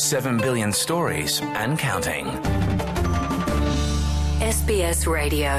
7 billion stories and counting. SBS Radio.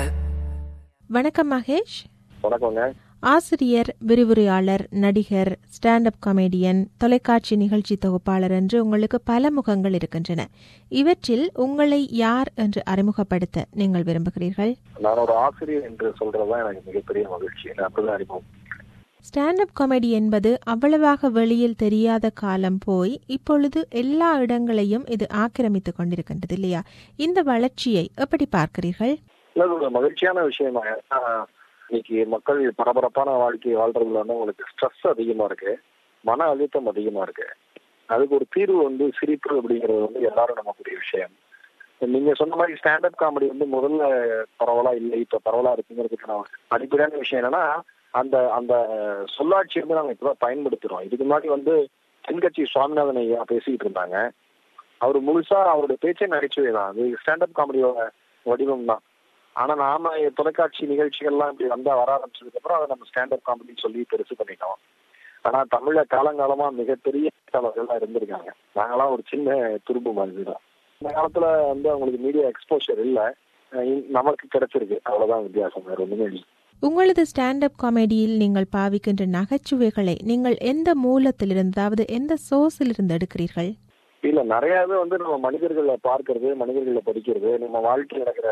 வணக்கம் மகேஷ் வணக்கங்க ஆசிரியர் விரிவுரையாளர் நடிகர் ஸ்டாண்ட் அப் காமெடியன் தொலைக்காட்சி நிகழ்ச்சி தொகுப்பாளர் என்று உங்களுக்கு பல முகங்கள் இருக்கின்றன இவற்றில் உங்களை யார் என்று அறிமுகப்படுத்த நீங்கள் விரும்புகிறீர்கள் நான் ஒரு ஆசிரியர் என்று சொல்றதுதான் எனக்கு மிகப்பெரிய மகிழ்ச்சி நான் அப்படிதான் அறிமுகம் ஸ்டாண்ட் அப் காமெடி என்பது அவ்வளவாக வெளியில் தெரியாத காலம் போய் இப்பொழுது எல்லா இடங்களையும் இது ஆக்கிரமித்துக் கொண்டிருக்கின்றது இல்லையா இந்த வளர்ச்சியை எப்படி பார்க்கிறீர்கள் இல்ல, இது ஒரு மகிழ்ச்சியான விஷயமா ஏன்னா, இன்னைக்கு மக்கள் பரபரப்பான வாழ்க்கை வாழ்றதுல வந்து உங்களுக்கு ஸ்ட்ரெஸ் அதிகமா இருக்கு மன அழுத்தம் அதிகமா இருக்கு அதுக்கு ஒரு தீர்வு வந்து சிரிப்பு அப்படிங்கிறது வந்து எல்லாரும் நம்பக்கூடிய விஷயம் நீங்க சொன்ன மாதிரி ஸ்டாண்டப் காமெடி வந்து முதல்ல பரவலா இல்லை இப்ப பரவலா இருக்குங்கிறதுக்கான அடிப்படையான விஷயம் என்னன்னா அந்த அந்த சொல்லாட்சி வந்து நாங்க இப்பதான் பயன்படுத்துறோம் இதுக்கு முன்னாடி வந்து தென்கட்சி சுவாமிநாதன் ஐயா பேசிக்கிட்டு இருந்தாங்க அவர் முழுசா அவருடைய பேச்சே நகைச்சுவை தான் அது ஸ்டாண்டப் காமெடியோட வடிவம் தான் ஆனா நாம தொலைக்காட்சி நிகழ்ச்சிகள்லாம் இப்படி வந்தா வர ஆரம்பிச்சதுக்கு அப்புறம் அதை நம்ம ஸ்டாண்டப் காமெடின்னு சொல்லி பெருசு பண்ணிட்டோம் ஆனா தமிழ்ல காலங்காலமா மிகப்பெரிய எழுத்தாளர்கள்லாம் இருந்திருக்காங்க நாங்கெல்லாம் ஒரு சின்ன துரும்பு மாதிரி தான் இந்த காலத்துல வந்து அவங்களுக்கு மீடியா எக்ஸ்போஷர் இல்ல அஹ் இ- நமக்கு கிடைச்சிருக்கு அவ்வளவுதான் வித்தியாசம் வேற ஒண்ணுமே இல்லை உங்களது ஸ்டாண்ட் அப் காமெடியில் நீங்கள் பாவிக்கின்ற நகைச்சுவைகளை நீங்கள் எந்த மூலத்திலிருந்து அதாவது எந்த சோர்ஸிலிருந்து எடுக்கிறீர்கள் இல்ல நிறைய இது வந்து நம்ம மனிதர்களை பார்க்கறது மனிதர்களை படிக்கிறது நம்ம வாழ்க்கையில் நடக்கிற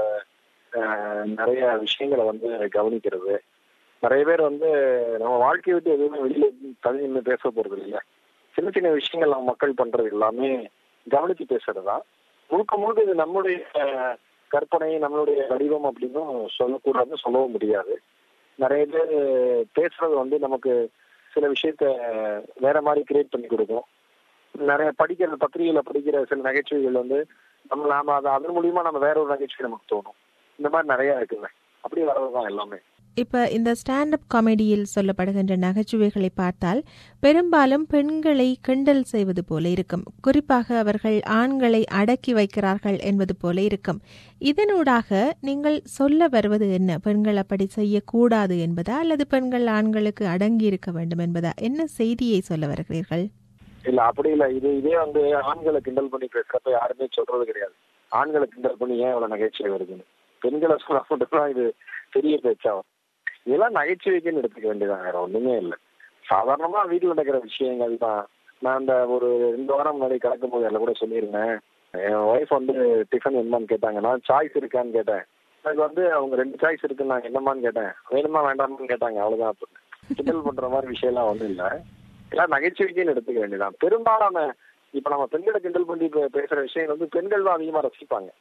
அஹ், நிறைய விஷயங்களை வந்து கவனிக்கிறது நிறைய பேர் வந்து நம்ம வாழ்க்கையை விட்டு எதுவுமே வெளியில தனி நின்று பேச போறது இல்லையா சின்ன சின்ன விஷயங்கள் நம்ம மக்கள் பண்றது எல்லாமே கவனிச்சு பேசுறது தான் முழுக்க முழுக்க இது நம்மளுடைய அஹ், கற்பனை நம்மளுடைய வடிவம் அப்படின்னும் சொல்லக்கூடாதுன்னு சொல்லவும் முடியாது நிறைய பேர் பேசுறது வந்து நமக்கு சில விஷயத்த வேற மாதிரி கிரியேட் பண்ணி கொடுக்கும் நிறைய படிக்கிற பத்திரிகையில படிக்கிற சில நகைச்சுவைகள் வந்து நம்ம நாம அதை அதன் மூலியமா நம்ம வேற ஒரு நகைச்சுவை நமக்கு தோணும் இந்த மாதிரி நிறைய இருக்குல்ல அப்படி வர்றதுதான் எல்லாமே இப்ப இந்த ஸ்டாண்ட் அப் காமெடியில் சொல்லப்படுகின்ற நகைச்சுவைகளை பார்த்தால் பெரும்பாலும் பெண்களை கிண்டல் செய்வது போல இருக்கும் குறிப்பாக அவர்கள் ஆண்களை அடக்கி வைக்கிறார்கள் என்பது போல இருக்கும் இதனூடாக நீங்கள் சொல்ல வருவது என்ன பெண்கள் அப்படி செய்யக்கூடாது என்பதா அல்லது பெண்கள் ஆண்களுக்கு அடங்கி இருக்க வேண்டும் என்பதா என்ன செய்தியை சொல்ல வருகிறீர்கள் இல்ல அப்படி இல்ல இது இதே வந்து ஆண்களை கிண்டல் பண்ணி பேசுறப்ப யாருமே சொல்றது கிடையாது ஆண்களை கிண்டல் பண்ணி ஏன் இவ்வளவு நகைச்சுவை வருதுன்னு பெண்களை சொன்னா மட்டும்தான் இது பெரிய பேச்சாகும் இதெல்லாம் நகைச்சுவைக்குன்னு எடுத்துக்க வேண்டியதான் வேற ஒண்ணுமே இல்லை சாதாரணமா வீட்டுல நடக்கிற விஷயங்கள் தான் நான் அந்த ஒரு ரெண்டு வாரம் முன்னாடி கலக்கும் போது எல்லாம் கூட சொல்லியிருந்தேன் என் ஒய்ஃப் வந்து டிஃபன் என்னமான்னு கேட்டாங்க நான் சாய்ஸ் இருக்கான்னு கேட்டேன் எனக்கு வந்து அவங்க ரெண்டு சாய்ஸ் இருக்குன்னு நான் என்னமான்னு கேட்டேன் வேணுமா வேண்டாமான்னு கேட்டாங்க அவ்வளவுதான் அப்ப. கிண்டல் பண்ற மாதிரி விஷயம் எல்லாம் ஒண்ணும் இல்ல எல்லாம் நகைச்சுவைக்குன்னு எடுத்துக்க வேண்டியதான் பெரும்பாலான இப்ப நம்ம பெண்களை கிண்டல் பண்ணி பே- பேசுற விஷயம் வந்து பெண்கள் தான் அதிகமா ரசிப்பாங்க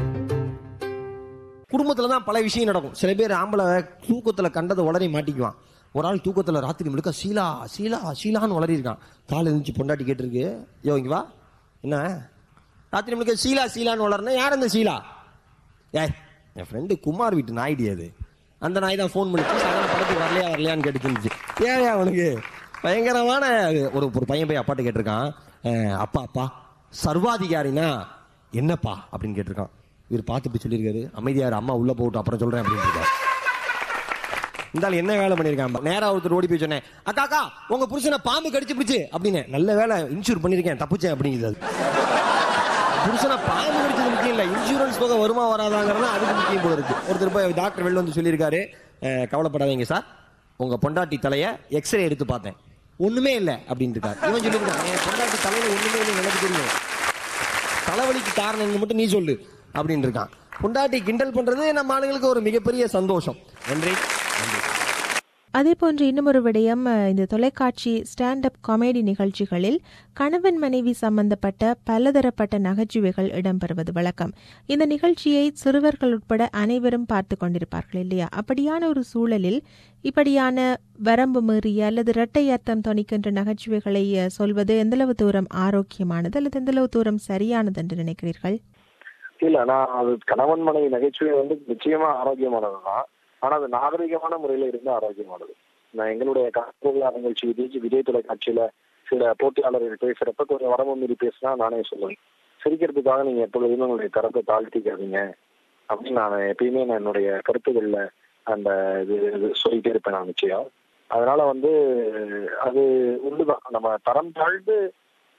குடும்பத்துல தான் பல விஷயம் நடக்கும் சில பேர் ஆம்பளை தூக்கத்துல கண்டதை உடனே மாட்டிக்குவான் ஒரு ஆள் தூக்கத்துல ராத்திரி முழுக்க சீலா சீலா சீலான்னு வளரி இருக்கான் காலை எழுந்துச்சு பொண்டாட்டி கேட்டிருக்கு யோ இங்க வா என்ன ராத்திரி முழுக்க சீலா சீலான்னு வளர்னா யார் அந்த சீலா ஏய் என் ஃப்ரெண்டு குமார் வீட்டு நாய்டி அது அந்த நாய் தான் ஃபோன் பண்ணிச்சு சாதாரண படத்துக்கு வரலையா வரலையான்னு கேட்டு இருந்துச்சு ஏன் அவனுக்கு பயங்கரமான ஒரு ஒரு பையன் போய் அப்பாட்ட கேட்டிருக்கான் அஹ், அப்பா அப்பா சர்வாதிகாரினா என்னப்பா அப்படின்னு கேட்டிருக்கான் இவர் பார்த்து இப்படி சொல்லியிருக்காரு அமைதியார் அம்மா உள்ள போட்டு அப்புறம் சொல்றேன் அப்படின்னு இருக்காரு இந்த ஆள் என்ன வேலை பண்ணிருக்கான் நேரா ஒருத்தர் ஓடி போய் சொன்னேன் அக்கா அக்கா உங்க புருஷனை பாம்பு கடிச்சு பிடிச்சு அப்படின்னு நல்ல வேலை இன்சூர் பண்ணிருக்கேன் தப்புச்சேன் அப்படிங்குது அது. புருஷனை பாம்பு கடிச்சது முக்கியம் இல்ல இன்சூரன்ஸ் தொகை வருமா வராதாங்கிறது அதுக்கு முக்கியம் போல இருக்கு ஒருத்தர் போய் டாக்டர் வெளில வந்து சொல்லியிருக்காரு "அஹ், கவலைப்படாதீங்க சார் உங்க பொண்டாட்டி தலைய எக்ஸ்ரே எடுத்து பார்த்தேன் ஒண்ணுமே இல்ல அப்படின்னு இருக்காரு இவன் சொல்லியிருக்கான் என் பொண்டாட்டி தலையில ஒண்ணுமே இல்லை எனக்கு தெரியும் தலைவலிக்கு காரணம் என்ன மட்டும் நீ சொல்லு அப்படின்னு இருக்கான் பொண்டாட்டி கிண்டல் பண்றது நம்ம ஆளுங்களுக்கு ஒரு மிகப்பெரிய சந்தோஷம் நன்றி நன்றி அதே போன்று இன்னுமொரு விடயம் அஹ், இந்த தொலைக்காட்சி ஸ்டாண்ட் அப் காமெடி நிகழ்ச்சிகளில் கணவன் மனைவி சம்பந்தப்பட்ட பலதரப்பட்ட நகைச்சுவைகள் இடம்பெறுவது வழக்கம் இந்த நிகழ்ச்சியை சிறுவர்கள் உட்பட அனைவரும் பார்த்து கொண்டிருப்பார்கள் இல்லையா அப்படியான ஒரு சூழலில் இப்படியான வரம்பு மீறிய அல்லது இரட்டை அர்த்தம் தொனிக்கின்ற நகைச்சுவைகளை அஹ், சொல்வது எந்தளவு தூரம் ஆரோக்கியமானது அல்லது எந்தளவு தூரம் சரியானது என்று நினைக்கிறீர்கள் இல்ல நான் அது கணவன் மனைவி நகைச்சுவை வந்து நிச்சயமா ஆரோக்கியமானதுதான் ஆனா அது நாகரிகமான முறையில இருந்து ஆரோக்கியமானது நான் எங்களுடைய கணக்கு நிகழ்ச்சி விஜய் விஜய் தொலைக்காட்சியில சில போட்டியாளர்கள் பேசுறப்ப கொஞ்சம் வரம்பு மீறி பேசினா நானே சொல்லுவேன் சிரிக்கிறதுக்காக நீங்க எப்பொழுதுமே உங்களுடைய தரத்தை தாழ்த்திக்காதீங்க அப்படின்னு நான் எப்பயுமே நான் என்னுடைய கருத்துக்கள்ல அந்த இது இது சொல்லிட்டே இருப்பேன் நான் நிச்சயம் அதனால வந்து அது உண்டுதான் நம்ம தரம் தாழ்ந்து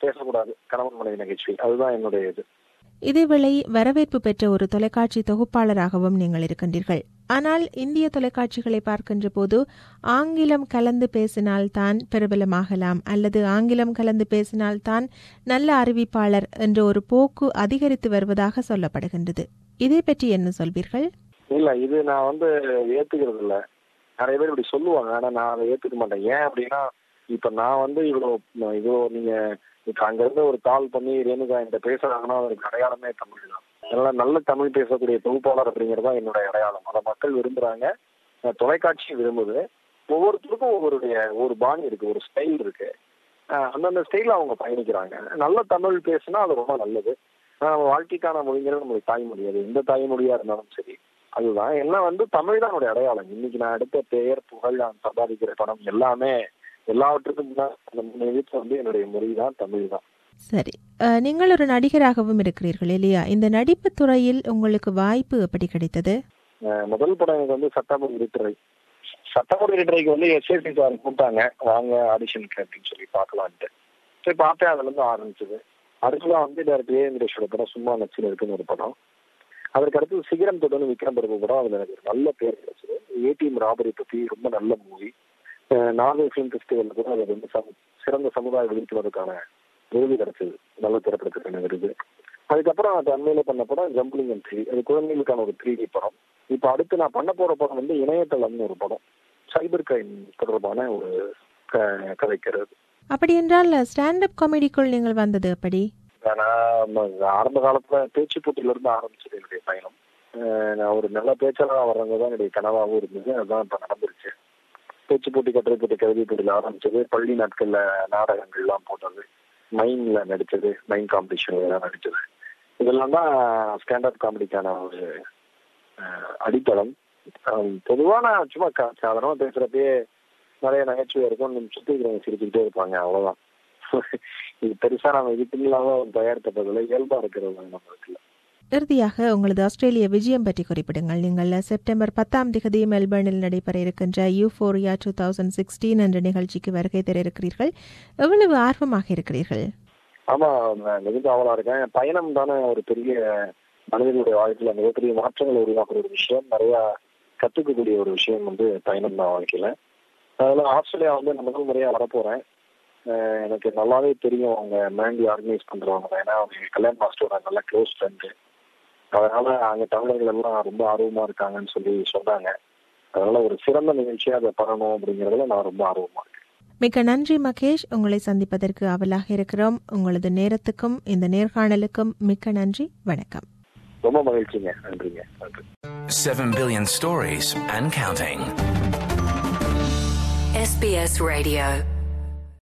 பேசக்கூடாது கணவன் மனைவி நகைச்சுவை அதுதான் என்னுடைய இது இதேவேளை வரவேற்பு பெற்ற ஒரு தொலைக்காட்சி தொகுப்பாளராகவும் நீங்கள் இருக்கின்றீர்கள் ஆனால் இந்திய தொலைக்காட்சிகளை பார்க்கின்ற போது ஆங்கிலம் கலந்து பேசினால்தான் பிரபலமாகலாம் அல்லது ஆங்கிலம் கலந்து பேசினால்தான் நல்ல அறிவிப்பாளர் என்ற ஒரு போக்கு அதிகரித்து வருவதாக சொல்லப்படுகின்றது இதை பற்றி என்ன சொல்வீர்கள் இல்ல இது நான் வந்து ஏத்துக்கிறது இல்ல நிறைய பேர் இப்படி சொல்லுவாங்க ஆனா நான் அதை ஏத்துக்க மாட்டேன் ஏன் அப்படின்னா இப்ப நான் வந்து இவ்வளவு இவ்வளோ நீங்க இப்ப அங்க இருந்து ஒரு கால் பண்ணி ரேணுகா என்கிட்ட பேசுறாங்கன்னா அதற்கு அடையாளமே தமிழ் தான் அதனால நல்ல தமிழ் பேசக்கூடிய தொகுப்பாளர் அப்படிங்கிறது தான் என்னுடைய அடையாளம் அதை மக்கள் விரும்புறாங்க அஹ் தொலைக்காட்சி விரும்புது ஒவ்வொருத்தருக்கும் ஒவ்வொருடைய ஒரு பாணி இருக்கு ஒரு ஸ்டைல் இருக்கு அஹ் அந்தந்த ஸ்டைல அவங்க பயணிக்கிறாங்க நல்ல தமிழ் பேசுனா அது ரொம்ப நல்லது ஆஹ் நம்ம வாழ்க்கைக்கான மொழிங்கிறது நம்மளுக்கு தாய்மொழி அது எந்த தாய்மொழியா இருந்தாலும் சரி அதுதான் என்ன வந்து தமிழ் தான் என்னுடைய அடையாளம் இன்னைக்கு நான் எடுத்த பெயர் புகழ் நான் சம்பாதிக்கிற பணம் எல்லாமே எல்லாவற்றுக்கும் முன்னாடி அந்த மூணு எழுத்து வந்து என்னுடைய மொழி தான் தமிழ் தான் சரி அஹ், நீங்கள் ஒரு நடிகராகவும் இருக்கிறீர்கள் இல்லையா இந்த நடிப்பு துறையில் உங்களுக்கு வாய்ப்பு எப்படி கிடைத்தது அஹ் முதல் படம் எனக்கு வந்து சட்டமன்ற இருட்டுரை சட்டமன்ற இருட்டுரைக்கு வந்து எஸ்ஏசி சார் கூப்பிட்டாங்க வாங்க ஆடிஷனுக்கு அப்படின்னு சொல்லி பார்க்கலான்ட்டு சரி பார்த்தேன் அதுல இருந்து ஆரம்பிச்சது அடுத்ததான் வந்து டேரக்டர் ஏ வெங்கடேஷோட படம் சும்மா நச்சுன்னு இருக்குன்னு ஒரு படம் அதற்கு அடுத்து சிகரம் தொடர்ந்து விக்ரம் பிரபு படம் அதுல எனக்கு ஒரு நல்ல பேர் கிடைச்சது ஏடிஎம் ராபரி பத்தி ரொம்ப நல்ல மூவி நாகை ஃபிலிம் ஃபெஸ்டிவல் கூட அது வந்து சம- சிறந்த சமுதாய விழிப்புணர்வுக்கான விருது கிடைச்சது நல்ல திரைப்படத்துக்கான விருது அதுக்கப்புறம் அது அண்மையில பண்ண படம் ஜம்பிளிங் அண்ட் த்ரீ அது குழந்தைகளுக்கான ஒரு த்ரீ டி படம் இப்போ அடுத்து நான் பண்ண போற படம் வந்து இணையதளம்னு ஒரு படம் சைபர் கிரைம் தொடர்பான ஒரு க- கதைக்கிறது அப்படி என்றால் ஸ்டாண்டப் காமெடிக்குள் நீங்கள் வந்தது எப்படி நான் ம- ஆரம்ப காலத்துல பேச்சு போட்டியில இருந்து ஆரம்பிச்சது என்னுடைய பயணம் அஹ் நான் ஒரு நல்ல பேச்சாளராக வர்றவங்க தான் என்னுடைய கனவாகவும் இருந்தது அதுதான் இப்ப நடந்துருச்சு பேச்சு போட்டி கட்டுரை போட்டி கவிதை போட்டியில ஆரம்பிச்சது பள்ளி நாட்கள்ல நாடகங்கள்லாம் போட்டது மைன்ல நடிச்சது மைன் காம்படிஷன்ல எல்லாம் நடிச்சது இதெல்லாம் தான் ஸ்டாண்டப் காமெடிக்கான ஒரு அஹ், அடித்தளம் அஹ், பொதுவா நான் சும்மா க- சாதாரணமா பேசுறப்பயே நிறைய நகைச்சுவை இருக்கும் நம்ம சுத்தி இருக்கிறவங்க சிரிச்சுக்கிட்டே இருப்பாங்க அவ்வளவுதான் இது பெருசா நம்ம இதுக்கு இல்லாம தயாரித்ததில்லை இயல்பா இருக்கிறது நம்மளுக்கு இறுதியாக உங்களது ஆஸ்திரேலிய விஜயம் பற்றி குறிப்பிடுங்கள் நீங்கள் செப்டம்பர் பத்தாம் திகதி மெல்பர்னில் நடைபெற இருக்கின்ற யூஃபோரியா டூ தௌசண்ட் சிக்ஸ்டீன் என்ற நிகழ்ச்சிக்கு வருகை தர இருக்கிறீர்கள் எவ்வளவு ஆர்வமாக இருக்கிறீர்கள் ஆமா நான் மிகுந்த ஆவலா இருக்கேன் என் பயணம் தானே ஒரு பெரிய மனிதனுடைய வாழ்க்கையில மிகப்பெரிய மாற்றங்களை உருவாக்குற ஒரு விஷயம் நிறைய கத்துக்கக்கூடிய ஒரு விஷயம் வந்து பயணம் தான் வாழ்க்கையில அதனால ஆஸ்திரேலியா வந்து நான் முதல் முறையா வரப்போறேன் அஹ் எனக்கு நல்லாவே தெரியும் அவங்க மேண்டி ஆர்கனைஸ் பண்றவங்க ஏன்னா அவங்க கல்யாண் மாஸ்டரோட நல்ல க்ளோஸ் ஃப்ரெண்டு அதனால அங்க தமிழர்கள் எல்லாம் ரொம்ப ஆர்வமா இருக்காங்கன்னு சொல்லி சொன்னாங்க அதனால ஒரு சிறந்த நிகழ்ச்சியா அதை பண்ணணும் அப்படிங்கறதுல நான் ரொம்ப ஆர்வமா இருக்கேன் மிக்க நன்றி மகேஷ் உங்களை சந்திப்பதற்கு ஆவலாக இருக்கிறோம் உங்களது நேரத்துக்கும் இந்த நேர்காணலுக்கும் மிக்க நன்றி வணக்கம் ரொம்ப மகிழ்ச்சிங்க நன்றிங்க நன்றி 7 billion stories and counting. SBS Radio